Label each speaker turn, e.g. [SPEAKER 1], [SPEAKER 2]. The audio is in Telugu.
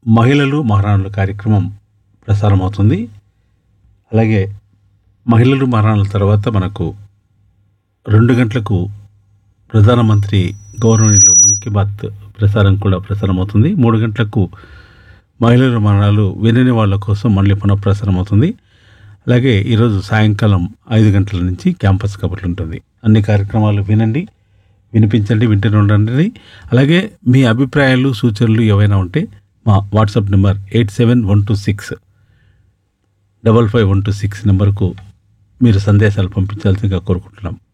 [SPEAKER 1] మహిళలు మహారాణుల కార్యక్రమం ప్రసారం అవుతుంది అలాగే మహిళలు మహారాణుల తర్వాత మనకు రెండు గంటలకు ప్రధానమంత్రి గౌరవనీయులు మన్ కీ బాత్ ప్రసారం కూడా ప్రసారం అవుతుంది మూడు గంటలకు మహిళల మరణాలు వినని వాళ్ళ కోసం మళ్ళీ పునఃప్రసారం అవుతుంది అలాగే ఈరోజు సాయంకాలం ఐదు గంటల నుంచి క్యాంపస్ కబుర్లు ఉంటుంది అన్ని కార్యక్రమాలు వినండి వినిపించండి వింటూనే ఉండండి అలాగే మీ అభిప్రాయాలు సూచనలు ఏవైనా ఉంటే మా WhatsApp number eight seven one two six double five one two six నెంబర్కు మీరు సందేశాలు పంపించాల్సిందిగా కోరుకుంటున్నాం